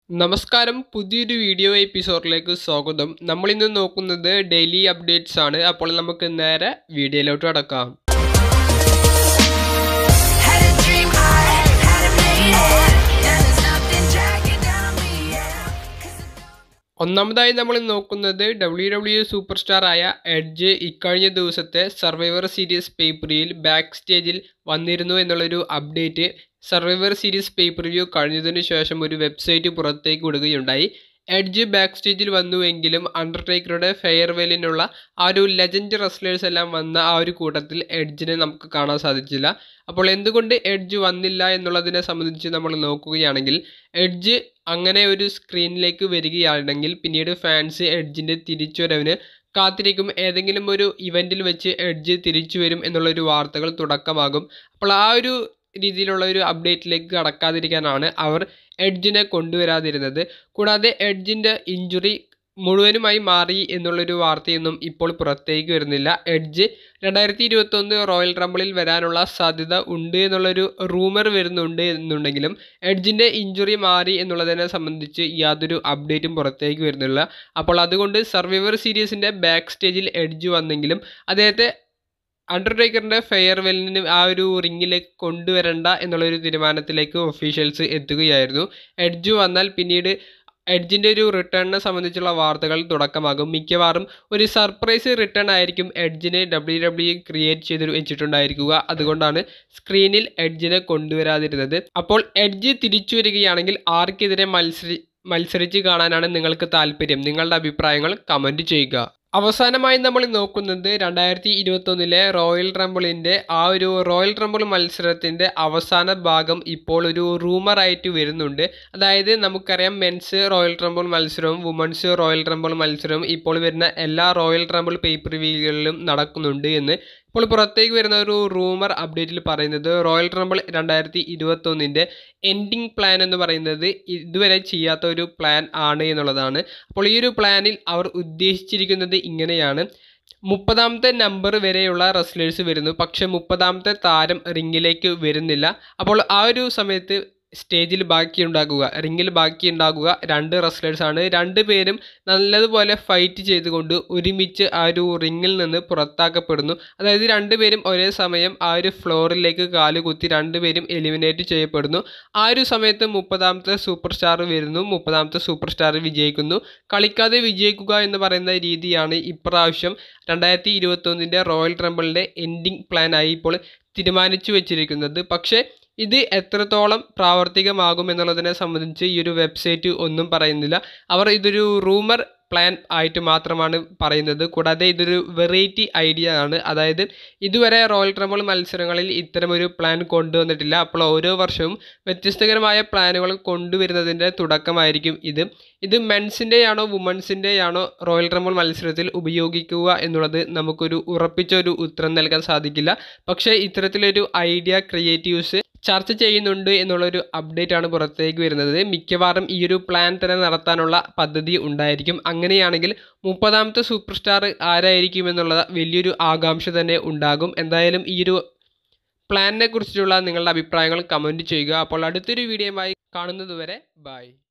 നമസ്കാരം പുതിയൊരു വീഡിയോ എപ്പിസോഡിലേക്ക് സ്വാഗതം നമ്മളിന്ന് നോക്കുന്നത് ഡെയിലി അപ്ഡേറ്റ്സ് ആണ് അപ്പോൾ നമുക്ക് നേരെ വീഡിയോയിലോട്ട് കടക്കാം Had a dream, I had it made it. And there's nothing dragging down me, yeah. 'Cause it ഒന്നാമതായി നമ്മൾ നോക്കുന്നത് ഡബ്ല്യു ഡബ്ല്യു സൂപ്പർ സ്റ്റാർ ആയ എഡ്ജ് ഇക്കഴിഞ്ഞ ദിവസത്തെ സർവൈവർ സീരീസ് പേപ്പറിയിൽ ബാക്ക് സ്റ്റേജിൽ വന്നിരുന്നു എന്നുള്ളൊരു update Survivor Series pay per view കഴിഞ്ഞതിന് ശേഷം ഒരു വെബ്സൈറ്റ് പുറത്തേക്ക് വിടുകയുണ്ടായി എഡ്ജ് ബാക്ക് സ്റ്റേജിൽ വന്നുവെങ്കിലും അണ്ടർടേക്കറുടെ ഫെയർവെല്ലിനുള്ള ആ ഒരു ലെജൻഡ് റെസ്ലേഴ്സ് എല്ലാം വന്ന ആ ഒരു കൂട്ടത്തിൽ എഡ്ജിനെ നമുക്ക് കാണാൻ സാധിച്ചില്ല അപ്പോൾ എന്തുകൊണ്ട് എഡ്ജ് വന്നില്ല എന്നുള്ളതിനെ സംബന്ധിച്ച് നമ്മൾ നോക്കുകയാണെങ്കിൽ എഡ്ജ് അങ്ങനെ ഒരു സ്ക്രീനിലേക്ക് വരികയാണെങ്കിൽ പിന്നീട് ഫാൻസ് എഡ്ജിൻ്റെ തിരിച്ചുവരവിന് കാത്തിരിക്കും ഏതെങ്കിലും ഒരു ഇവൻറ്റിൽ വെച്ച് എഡ്ജ് തിരിച്ചു വരും എന്നുള്ളൊരു വാർത്തകൾ തുടക്കമാകും അപ്പോൾ ആ ഒരു രീതിയിലുള്ള ഒരു അപ്ഡേറ്റിലേക്ക് കടക്കാതിരിക്കാനാണ് അവർ എഡ്ജിനെ കൊണ്ടുവരാതിരുന്നത് കൂടാതെ എഡ്ജിൻ്റെ ഇഞ്ചുറി മുഴുവനുമായി മാറി എന്നുള്ളൊരു വാർത്തയൊന്നും ഇപ്പോൾ പുറത്തേക്ക് വരുന്നില്ല എഡ്ജ് രണ്ടായിരത്തി ഇരുപത്തൊന്ന് റോയൽ റംബിളിൽ വരാനുള്ള സാധ്യത ഉണ്ട് എന്നുള്ളൊരു റൂമർ വരുന്നുണ്ട് എന്നുണ്ടെങ്കിലും എഡ്ജിൻ്റെ ഇഞ്ചുറി മാറി എന്നുള്ളതിനെ സംബന്ധിച്ച് യാതൊരു അപ്ഡേറ്റും പുറത്തേക്ക് വരുന്നില്ല അപ്പോൾ അതുകൊണ്ട് സർവൈവർ സീരീസിൻ്റെ ബാക്ക് സ്റ്റേജിൽ എഡ്ജ് വന്നെങ്കിലും അദ്ദേഹത്തെ അണ്ടർടേക്കറിൻ്റെ ഫെയർവെല്ലിന് ആ ഒരു റിങ്ങിലേക്ക് കൊണ്ടുവരണ്ട എന്നുള്ളൊരു തീരുമാനത്തിലേക്ക് ഒഫീഷ്യൽസ് എത്തുകയായിരുന്നു എഡ്ജ് വന്നാൽ പിന്നീട് എഡ്ജിൻ്റെ ഒരു റിട്ടേണിനെ സംബന്ധിച്ചുള്ള വാർത്തകൾ തുടക്കമാകും മിക്കവാറും ഒരു സർപ്രൈസ് റിട്ടേൺ ആയിരിക്കും എഡ്ജിനെ ഡബ്ല്യു ഡബ്ല്യു ക്രിയേറ്റ് ചെയ്ത് വെച്ചിട്ടുണ്ടായിരിക്കുക അതുകൊണ്ടാണ് സ്ക്രീനിൽ എഡ്ജിനെ കൊണ്ടുവരാതിരുന്നത് അപ്പോൾ എഡ്ജ് തിരിച്ചു വരികയാണെങ്കിൽ ആർക്കെതിരെ മത്സരി മത്സരിച്ച് കാണാനാണ് നിങ്ങൾക്ക് താല്പര്യം നിങ്ങളുടെ അഭിപ്രായങ്ങൾ കമൻറ്റ് ചെയ്യുക അവസാനമായി നമ്മൾ നോക്കുന്നത് രണ്ടായിരത്തി ഇരുപത്തൊന്നിലെ റോയൽ റംബിളിൻ്റെ ആ ഒരു റോയൽ റംബിൾ മത്സരത്തിൻ്റെ അവസാന ഭാഗം ഇപ്പോൾ ഒരു റൂമറായിട്ട് വരുന്നുണ്ട് അതായത് നമുക്കറിയാം മെൻസ് റോയൽ റംബിൾ മത്സരവും വുമൺസ് റോയൽ റംബിൾ മത്സരവും ഇപ്പോൾ വരുന്ന എല്ലാ റോയൽ റംബിൾ പേപ്പർ വ്യൂകളിലും നടക്കുന്നുണ്ട് എന്ന് ഇപ്പോൾ പുറത്തേക്ക് വരുന്ന ഒരു റൂമർ അപ്ഡേറ്റിൽ പറയുന്നത് റോയൽ റംബിൾ രണ്ടായിരത്തി ഇരുപത്തൊന്നിൻ്റെ എൻഡിങ് പ്ലാൻ എന്ന് പറയുന്നത് ഇതുവരെ ചെയ്യാത്ത ഒരു പ്ലാൻ ആണ് എന്നുള്ളതാണ് അപ്പോൾ ഈ ഒരു പ്ലാനിൽ അവർ ഉദ്ദേശിച്ചിരിക്കുന്നത് ഇങ്ങനെയാണ് മുപ്പതാമത്തെ നമ്പർ വരെയുള്ള റെസ്ലേഴ്സ് വരുന്നു പക്ഷെ മുപ്പതാമത്തെ താരം റിങ്ങിലേക്ക് വരുന്നില്ല അപ്പോൾ ആ ഒരു സമയത്ത് സ്റ്റേജിൽ ബാക്കിയുണ്ടാകുക റിങ്ങിൽ ബാക്കിയുണ്ടാകുക രണ്ട് റെസ്ലേഴ്സാണ് രണ്ട് പേരും നല്ലതുപോലെ ഫൈറ്റ് ചെയ്തുകൊണ്ട് ഒരുമിച്ച് ആ ഒരു റിങ്ങിൽ നിന്ന് പുറത്താക്കപ്പെടുന്നു അതായത് രണ്ടുപേരും ഒരേ സമയം ആ ഒരു ഫ്ലോറിലേക്ക് കാലുകുത്തി രണ്ടുപേരും എലിമിനേറ്റ് ചെയ്യപ്പെടുന്നു ആ ഒരു സമയത്ത് മുപ്പതാമത്തെ സൂപ്പർ സ്റ്റാർ വരുന്നു മുപ്പതാമത്തെ സൂപ്പർ സ്റ്റാർ വിജയിക്കുന്നു കളിക്കാതെ വിജയിക്കുക എന്ന് പറയുന്ന രീതിയാണ് ഇപ്രാവശ്യം രണ്ടായിരത്തി ഇരുപത്തൊന്നിൻ്റെ റോയൽ ട്രംബിളിൻ്റെ എൻഡിങ് പ്ലാനായി ഇപ്പോൾ തീരുമാനിച്ചു വെച്ചിരിക്കുന്നത് പക്ഷേ ഇത് എത്രത്തോളം പ്രാവർത്തികമാകും എന്നുള്ളതിനെ സംബന്ധിച്ച് ഈ ഒരു വെബ്സൈറ്റ് ഒന്നും പറയുന്നില്ല അവർ ഇതൊരു റൂമർ പ്ലാൻ ആയിട്ട് മാത്രമാണ് പറയുന്നത് കൂടാതെ ഇതൊരു വെറൈറ്റി ഐഡിയ ആണ് അതായത് ഇതുവരെ റോയൽ ട്രംബിൾ മത്സരങ്ങളിൽ ഇത്തരമൊരു പ്ലാൻ കൊണ്ടുവന്നിട്ടില്ല അപ്പോൾ ഓരോ വർഷവും വ്യത്യസ്തകരമായ പ്ലാനുകൾ കൊണ്ടുവരുന്നതിൻ്റെ തുടക്കമായിരിക്കും ഇത് ഇത് മെൻസിൻ്റെയാണോ വുമൺസിൻ്റെയാണോ റോയൽ ട്രംബിൾ മത്സരത്തിൽ ഉപയോഗിക്കുക എന്നുള്ളത് നമുക്കൊരു ഉറപ്പിച്ച ഒരു ഉത്തരം നൽകാൻ സാധിക്കില്ല പക്ഷേ ഇത്തരത്തിലൊരു ഐഡിയ ക്രിയേറ്റീവ്സ് ചർച്ച ചെയ്യുന്നുണ്ട് എന്നുള്ളൊരു അപ്ഡേറ്റ് ആണ് പുറത്തേക്ക് വരുന്നത് മിക്കവാറും ഈ ഒരു പ്ലാൻ തന്നെ നടത്താനുള്ള പദ്ധതി ഉണ്ടായിരിക്കും അങ്ങനെയാണെങ്കിൽ മുപ്പതാമത്തെ സൂപ്പർ സ്റ്റാർ ആരായിരിക്കും എന്നുള്ള വലിയൊരു ആകാംക്ഷ തന്നെ ഉണ്ടാകും എന്തായാലും ഈ ഒരു പ്ലാനിനെ കുറിച്ചിട്ടുള്ള നിങ്ങളുടെ അഭിപ്രായങ്ങൾ കമൻറ്റ് ചെയ്യുക അപ്പോൾ അടുത്തൊരു വീഡിയോയുമായി കാണുന്നതുവരെ ബൈ